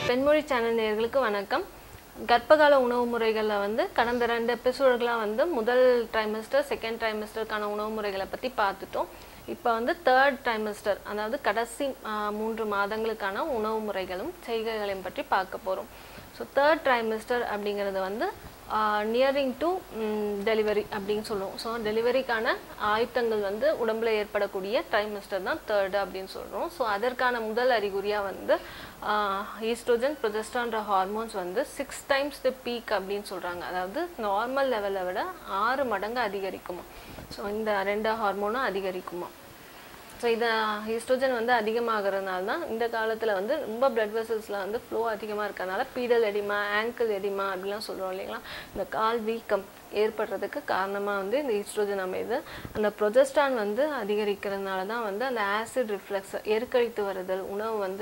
பெண்மொழி channel நேயர்களுக்கு வணக்கம் கர்ப்பகால உணவு முறைகளில் வந்து கடந்த ரெண்டு எபிசோடுகளாக வந்து முதல் ட்ரைமஸ்டர் செகண்ட் ட்ரைமஸ்டருக்கான உணவு முறைகளை பற்றி பார்த்துட்டோம் இப்போ வந்து தேர்ட் ட்ரைமஸ்டர் அதாவது கடைசி ஆ, மூன்று மாதங்களுக்கான உணவு முறைகளும் செய்கைகளையும் பற்றி பார்க்க போகிறோம் ஸோ தேர்ட் ட்ரைமஸ்டர் அப்படிங்கிறது வந்து நியரிங் டு டெலிவரி அப்படின்னு சொல்லுவோம் ஸோ டெலிவரிக்கான ஆயுத்தங்கள் வந்து உடம்புல ஏற்படக்கூடிய ட்ரைமஸ்டர் தான் தேர்டு அப்படின்னு சொல்கிறோம் ஸோ அதற்கான முதல் அறிகுறியாக வந்து ஈஸ்ட்ரோஜன் ப்ரொஜெஸ்ட்ரான்ற ஹார்மோன்ஸ் வந்து சிக்ஸ் டைம்ஸ் த பீக் அப்படின்னு சொல்கிறாங்க அதாவது நார்மல் லெவலை விட ஆறு மடங்கு அதிகரிக்குமா ஸோ இந்த ரெண்டு ஹார்மோனும் அதிகரிக்குமா ஸோ இது ஈஸ்ட்ரோஜன் வந்து அதிகமாகிறதுனால தான் இந்த காலத்தில் வந்து ரொம்ப பிளட் வெசல்ஸில் வந்து ஃப்ளோ அதிகமாக இருக்கறனால பீடல் எடிமா ஆங்கிள் எடிமா அப்படிலாம் சொல்கிறோம் இல்லைங்களா இந்த கால் வீக்கம் ஏற்படுறதுக்கு காரணமாக வந்து இந்த ஈஸ்ட்ரோஜன் அமைது அந்த ப்ரொஜெஸ்டான் வந்து அதிகரிக்கிறதுனால தான் வந்து அந்த ஆசிட் ரிஃப்ளெக்ஸ் எருக்கழித்து வருதல் உணவு வந்து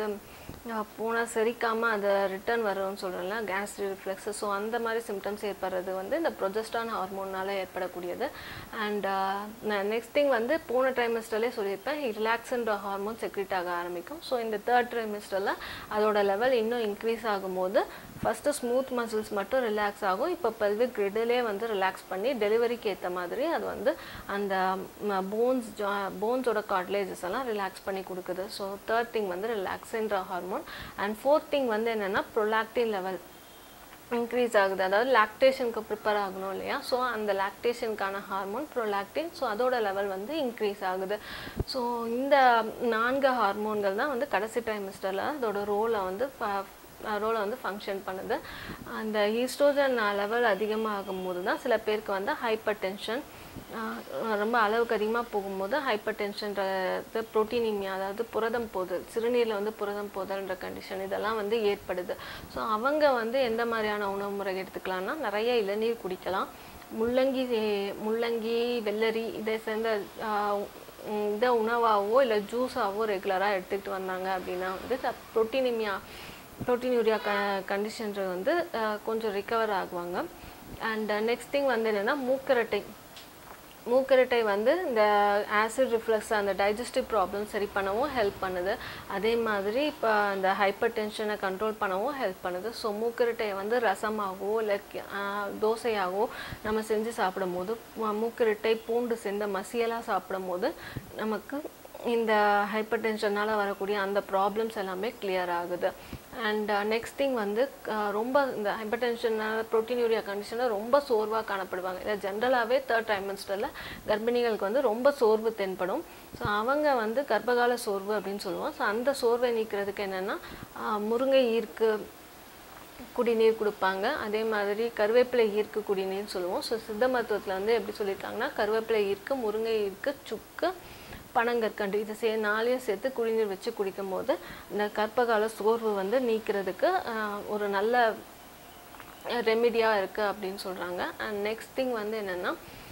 போனால் செரிக்காமல் அதை ரிட்டர்ன் வரும்னு சொல்கிறோம்ல கேஸ்ட்ரிக் ரிஃப்ளெக்ஸ் ஸோ அந்த மாதிரி சிம்டம்ஸ் ஏற்படுறது வந்து இந்த ப்ரொஜெஸ்டான் ஹார்மோனால் ஏற்படக்கூடியது அண்ட் நெக்ஸ்ட் திங் வந்து போன ட்ரைமஸ்டர்லேயே சொல்லியிருப்பேன் ரிலாக்ஸ்ன்ற ஹார்மோன் செக்ரிட் ஆக ஆரம்பிக்கும் ஸோ இந்த தேர்ட் ட்ரைமஸ்டரில் அதோட லெவல் இன்னும் இன்க்ரீஸ் ஆகும்போது ஃபஸ்ட்டு ஸ்மூத் மசில்ஸ் மட்டும் ரிலாக்ஸ் ஆகும் இப்போ பெல்விக் கிரிடிலே வந்து ரிலாக்ஸ் பண்ணி டெலிவரிக்கு ஏற்ற மாதிரி அது வந்து அந்த போன்ஸ் போன்ஸோட கார்ட்லேஜஸ் எல்லாம் ரிலாக்ஸ் பண்ணி கொடுக்குது ஸோ தேர்ட் திங் வந்து ரிலாக்ஸ்ன்ற ஹார்மோன் அண்ட் ஃபோர்த் திங் வந்து என்னென்னா ப்ரொலாக்டின் லெவல் இன்க்ரீஸ் ஆகுது அதாவது லாக்டேஷனுக்கு ப்ரிப்பேர் ஆகணும் இல்லையா ஸோ அந்த லாக்டேஷனுக்கான ஹார்மோன் ப்ரோலாக்டின் ஸோ அதோட லெவல் வந்து இன்க்ரீஸ் ஆகுது ஸோ இந்த நான்கு ஹார்மோன்கள் தான் வந்து கடைசி ட்ரைமிஸ்டரில் அதோட ரோலை வந்து ரோலை வந்து ஃபங்க்ஷன் பண்ணுது அந்த ஈஸ்ட்ரோஜன் லெவல் அதிகமாகும் போது தான் சில பேருக்கு வந்து ஹைப்பர் டென்ஷன் ரொம்ப அளவுக்கு அதிகமாக போகும்போது ஹைப்பர் டென்ஷன்றது ப்ரோட்டீனிமியா அதாவது புரதம் போதல் சிறுநீரில் வந்து புரதம் போதல்ன்ற கண்டிஷன் இதெல்லாம் வந்து ஏற்படுது ஸோ அவங்க வந்து எந்த மாதிரியான உணவு முறை எடுத்துக்கலாம்னா நிறைய இளநீர் குடிக்கலாம் முள்ளங்கி முள்ளங்கி வெள்ளரி இதை சேர்ந்த ஆஹ், உம், இதை உணவாகவோ இல்லை ஜூஸாகவோ ரெகுலராக எடுத்துக்கிட்டு வந்தாங்க அப்படின்னா வந்து ப்ரோட்டீனிமியா ப்ரோட்டீனூரியா க கண்டிஷன்றது வந்து ஆஹ், கொஞ்சம் ரிகவர் ஆகுவாங்க அண்ட் நெக்ஸ்ட் திங் வந்து என்னென்னா மூக்கரட்டை மூக்கரட்டை வந்து இந்த ஆசிட் ரிஃப்ளக்ஸ் அந்த டைஜஸ்டிவ் ப்ராப்ளம் சரி பண்ணவும் ஹெல்ப் பண்ணுது அதே மாதிரி இப்போ அந்த ஹைப்பர் டென்ஷனை கண்ட்ரோல் பண்ணவும் ஹெல்ப் பண்ணுது ஸோ மூக்கரட்டையை வந்து ரசமாகவோ இல்லை தோசையாகவோ நம்ம செஞ்சு சாப்பிடும் போது ம- மூக்கரட்டை பூண்டு சேர்ந்த மசியலாக சாப்பிடும் போது நமக்கு இந்த ஹைப்பர் டென்ஷனால் வரக்கூடிய அந்த ப்ராப்ளம்ஸ் எல்லாமே கிளியர் ஆகுது அண்ட் நெக்ஸ்ட் திங் வந்து அஹ், ரொம்ப இந்த ஹைப்பர் டென்ஷனால் ப்ரோட்டீனூரியா கண்டிஷனில் ரொம்ப சோர்வாக காணப்படுவாங்க இதை ஜென்ரலாகவே தேர்ட் ட்ரைமஸ்டரில் கர்ப்பிணிகளுக்கு வந்து ரொம்ப சோர்வு தென்படும் ஸோ அவங்க வந்து கர்ப்பகால சோர்வு அப்படின்னு சொல்லுவோம் ஸோ அந்த சோர்வை நீக்கிறதுக்கு என்னென்னா முருங்கை ஈர்க்கு குடிநீர் கொடுப்பாங்க அதே மாதிரி கருவேப்பிலை ஈர்க்கு குடிநீர் சொல்லுவோம் ஸோ சித்த மருத்துவத்தில் வந்து எப்படி சொல்லியிருக்காங்கன்னா கருவேப்பிலை ஈர்க்கு முருங்கை ஈர்க்கு சுக்கு பனங்கற்கண்டு இதை சே நாளையும் சேர்த்து குடிநீர் வச்சு குடிக்கும் போது இந்த கர்ப்பகால சோர்வு வந்து நீக்கிறதுக்கு ஆஹ், ஒரு நல்ல ரெமிடியாக இருக்குது அப்படின்னு சொல்கிறாங்க அண்ட் நெக்ஸ்ட் திங் வந்து என்னென்னா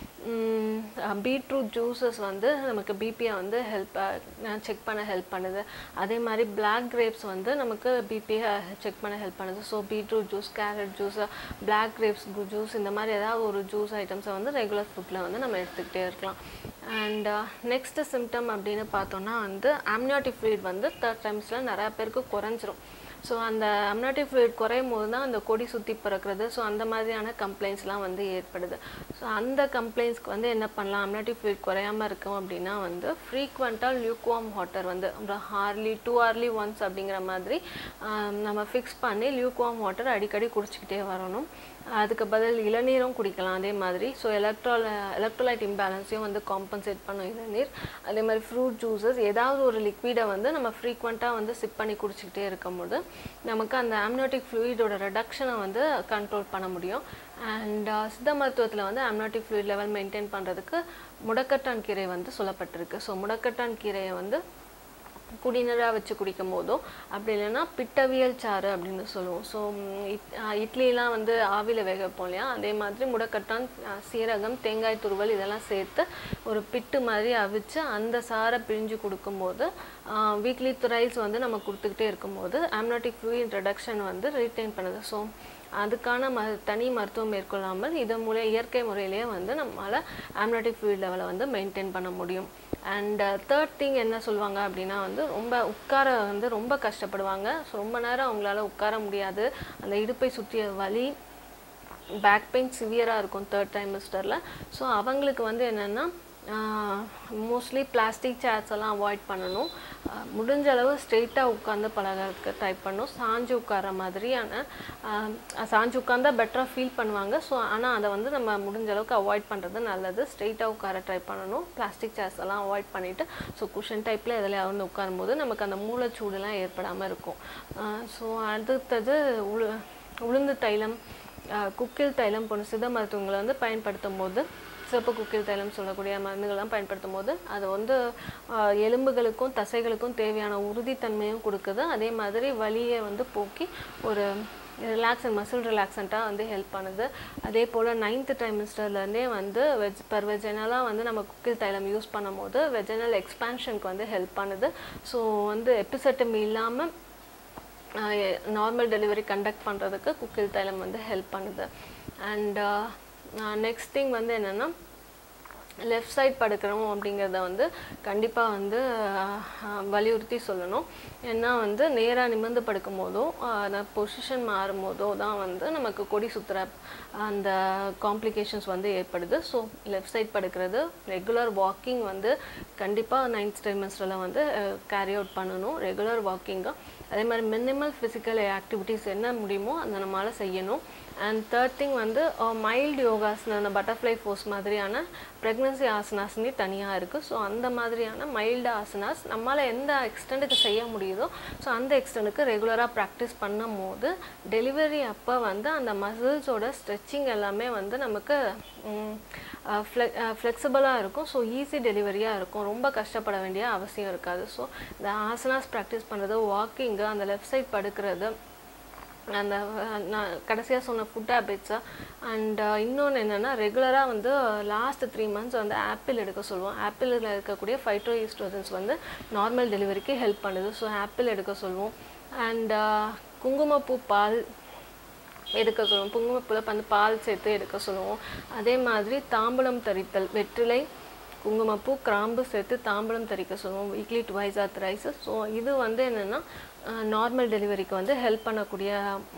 பீட்ரூட் ஜூஸஸ் வந்து நமக்கு பிபியை வந்து ஹெல்ப் செக் பண்ண ஹெல்ப் பண்ணுது அதே மாதிரி பிளாக் கிரேப்ஸ் வந்து நமக்கு பிபியை செக் பண்ண ஹெல்ப் பண்ணுது so beetroot juice carrot juice black grapes juice இந்த மாதிரி ஏதாவது ஒரு ஜூஸ் ஐட்டம்ஸை வந்து ரெகுலர் ஃபுட்டில் வந்து நம்ம எடுத்துக்கிட்டே இருக்கலாம் அண்ட் நெக்ஸ்ட் சிம்டம் அப்படின்னு பார்த்தோம்னா வந்து amniotic fluid வந்து தேர்ட் டைம்ஸில் நிறையா பேருக்கு குறைஞ்சிரும் ஸோ அந்த amniotic fluid குறையும் போது தான் அந்த கொடி சுற்றி பிறக்கிறது ஸோ அந்த மாதிரியான கம்ப்ளைண்ட்ஸ்லாம் வந்து ஏற்படுது ஸோ அந்த கம்ப்ளைண்ட்ஸ்க்கு வந்து என்ன பண்ணலாம் amniotic fluid குறையாம இருக்கும் அப்படின்னா வந்து ஃப்ரீக்வெண்ட்டாக லியூக்வார்ம் வாட்டர் வந்து அப்புறம் ஹார்லி டூ ஹார்லி ஒன்ஸ் அப்படிங்கிற மாதிரி ஆம், நம்ம ஃபிக்ஸ் பண்ணி லியூக்வார்ம் வாட்டர் அடிக்கடி குடிச்சிக்கிட்டே வரணும் அதுக்கு பதில் இளநீரும் குடிக்கலாம் அதே மாதிரி ஸோ எலக்ட்ரால் எலக்ட்ரோலைட் இம்பேலன்ஸையும் வந்து காம்பன்சேட் பண்ணும் இளநீர் அதே மாதிரி ஃப்ரூட் ஜூஸஸ் ஏதாவது ஒரு லிக்விடை வந்து நம்ம ஃப்ரீக்வெண்ட்டாக வந்து சிப் பண்ணி குடிச்சிக்கிட்டே இருக்கும்போது நமக்கு அந்த amniotic fluidோட ரெடக்ஷனை வந்து கண்ட்ரோல் பண்ண முடியும் அண்ட் சித்த மருத்துவத்தில் வந்து amniotic fluid லெவல் மெயின்டைன் பண்ணுறதுக்கு முடக்கட்டான் கீரை வந்து சொல்லப்பட்டிருக்கு ஸோ முடக்கட்டான் கீரையை வந்து குடிநீராக வச்சு குடிக்கும் போதோ அப்படி இல்லைன்னா பிட்டவியல் சாறு அப்படின்னு சொல்லுவோம் ஸோ இட்லிலாம் வந்து ஆவியில் வேக வைப்போம் இல்லையா அதே மாதிரி முடக்கட்டான் அஹ், சீரகம் தேங்காய் துருவல் இதெல்லாம் சேர்த்து ஒரு பிட்டு மாதிரி அவிச்சு அந்த சாறை பிழிஞ்சு கொடுக்கும்போது வீக்லி த்ரைஸ் வந்து நம்ம கொடுத்துக்கிட்டே இருக்கும்போது amniotic fluid reduction வந்து ரீட்டைன் பண்ணுது ஸோ அதுக்கான ம தனி மருத்துவம் மேற்கொள்ளாமல் இதன் மூலம் இயற்கை முறையிலேயே வந்து நம்மளால் amniotic fluid லெவலை வந்து மெயின்டைன் பண்ண முடியும் அண்ட் தேர்ட் திங் என்ன சொல்லுவாங்க அப்படின்னா வந்து ரொம்ப உட்கார வந்து ரொம்ப கஷ்டப்படுவாங்க ஸோ ரொம்ப நேரம் அவங்களால உட்கார முடியாது அந்த இடுப்பை சுற்றிய வலி பேக் பெயின் சிவியராக இருக்கும் தேர்ட் ட்ரைமஸ்டரில் ஸோ அவங்களுக்கு வந்து என்னென்னா மோஸ்ட்லி பிளாஸ்டிக் சேர்ஸ் எல்லாம் அவாய்ட் பண்ணணும் ஆஹ் முடிஞ்ச அளவு ஸ்ட்ரெயிட்டாக உட்காந்து பழகிறதுக்கு ட்ரை பண்ணணும் சாஞ்சு உட்கார மாதிரியான ஆஹ் சாஞ்சு உட்காந்தா பெட்டராக ஃபீல் பண்ணுவாங்க ஸோ ஆனால் அதை வந்து நம்ம முடிஞ்ச அளவுக்கு அவாய்ட் பண்ணுறது நல்லது ஸ்ட்ரெயிட்டாக உட்கார ட்ரை பண்ணணும் பிளாஸ்டிக் சேர்ஸ் எல்லாம் அவாய்ட் பண்ணிவிட்டு ஸோ குஷன் டைப்பில் எதுலையாவது வந்து உட்காரும்போது நமக்கு அந்த மூளைச்சூடுலாம் ஏற்படாமல் இருக்கும் ஸோ அடுத்தது உளு உளுந்து தைலம் ஆஹ் குக்கில் தைலம் போன்ற சித்த மருத்துவங்களை வந்து பயன்படுத்தும் போது சிவப்பு குக்கில் தைலம் சொல்லக்கூடிய மருந்துகள்லாம் பயன்படுத்தும் போது அது வந்து ஆஹ் எலும்புகளுக்கும் தசைகளுக்கும் தேவையான உறுதித்தன்மையும் கொடுக்குது அதே மாதிரி வலியை வந்து போக்கி ஒரு ரிலாக்ஸ் அண்ட் மசில் ரிலாக்ஸண்ட்டாக வந்து ஹெல்ப் பண்ணுது அதே போல் நைன்த்து ட்ரைமிஸ்டர்லேருந்தே வந்து வெஜ் பர் வெஜனலாக வந்து நம்ம குக்கில் தைலம் யூஸ் பண்ணும்போது வெஜனல் எக்ஸ்பான்ஷனுக்கு வந்து ஹெல்ப் பண்ணுது ஸோ வந்து எபிசெட்டமி இல்லாமல் நார்மல் டெலிவரி கண்டக்ட் பண்ணுறதுக்கு குக்கில் தைலம் வந்து ஹெல்ப் பண்ணுது அண்ட் நெக்ஸ்ட் திங் வந்து என்னென்னா லெஃப்ட் சைட் படுக்கிறோம் அப்படிங்கிறத வந்து கண்டிப்பாக வந்து ஆஹ், வலியுறுத்தி சொல்லணும் ஏன்னா வந்து நேராக நிமிர்ந்து படுக்கும் போதோ அந்த பொசிஷன் மாறும் போதோ தான் வந்து நமக்கு கொடி சுத்துற அந்த காம்ப்ளிகேஷன்ஸ் வந்து ஏற்படுது ஸோ லெஃப்ட் சைட் படுக்கிறது ரெகுலர் வாக்கிங் வந்து கண்டிப்பாக நைன்த் ட்ரைமஸ்டரில் வந்து கேரி அவுட் பண்ணணும் ரெகுலர் வாக்கிங்கு அதே மாதிரி மினிமல் ஃபிசிக்கல் ஆக்டிவிட்டீஸ் என்ன முடியுமோ அதை நம்மளால் செய்யணும் அண்ட் தேர்ட் திங் வந்து மைல்டு யோகாசனம் அந்த பட்டர்ஃப்ளை ஃபோர்ஸ் மாதிரியான ப்ரெக்னன்சி ஆசனாஸ்னே தனியாக இருக்குது ஸோ அந்த மாதிரியான மைல்டு ஆசனாஸ் நம்மளால் எந்த எக்ஸ்டெண்டுக்கு செய்ய முடியுதோ ஸோ அந்த எக்ஸ்டெண்டுக்கு ரெகுலராக ப்ராக்டிஸ் பண்ணும் போது டெலிவரி அப்போ வந்து அந்த மசில்ஸோட ஸ்ட்ரெச்சிங் எல்லாமே வந்து நமக்கு ஃப்ளெக்சிபிளாக இருக்கும் ஸோ ஈஸி டெலிவரியாக இருக்கும் ரொம்ப கஷ்டப்பட வேண்டிய அவசியம் இருக்காது ஸோ இந்த ஆசனாஸ் ப்ராக்டிஸ் பண்ணுறது வாக்கிங்கு அந்த லெஃப்ட் சைட் படுக்கிறது அந்த அஹ், நான் கடைசியாக சொன்ன ஃபுட் ஹேபிட்ஸு அண்ட் இன்னொன்று என்னென்னா ரெகுலராக வந்து லாஸ்ட் த்ரீ மந்த்ஸ் வந்து ஆப்பிள் எடுக்க சொல்லுவோம் ஆப்பிளில் இருக்கக்கூடிய ஃபைட்ரோ ஈஸ்ட்ரோஜன்ஸ் வந்து நார்மல் டெலிவரிக்கு ஹெல்ப் பண்ணுது ஸோ ஆப்பிள் எடுக்க சொல்லுவோம் அண்ட் குங்குமப்பூ பால் எடுக்க சொல்லுவோம் குங்குமப்பூவில் வந்து பால் சேர்த்து எடுக்க சொல்லுவோம் அதே மாதிரி தாம்பூலம் தரித்தல் வெற்றிலை குங்குமப்பூ கிராம்பு சேர்த்து தாம்பூலம் தரிக்க சொல்லுவோம் weekly twice or thrice so இது வந்து என்னென்னா நார்மல் டெலிவரிக்கு வந்து ஹெல்ப் பண்ணக்கூடிய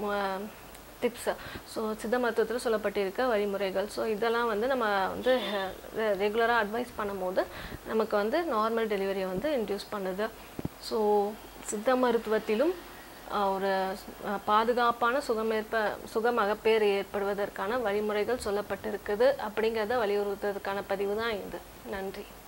டிப்ஸ் ஸோ சித்த மருத்துவத்தில் சொல்லப்பட்டிருக்க வழிமுறைகள் ஸோ இதெல்லாம் வந்து நம்ம வந்து ரெகுலராக அட்வைஸ் பண்ணும்போது நமக்கு வந்து நார்மல் டெலிவரியை வந்து இன்டியூஸ் பண்ணுது ஸோ சித்த மருத்துவத்திலும் ஆஹ் ஒரு ஆஹ் பாதுகாப்பான சுகமேற்ப சுகமகப்பேறு ஏற்படுவதற்கான வழிமுறைகள் சொல்லப்பட்டிருக்குது அப்படிங்கிறத வலியுறுத்துவதற்கான பதிவு தான் இது நன்றி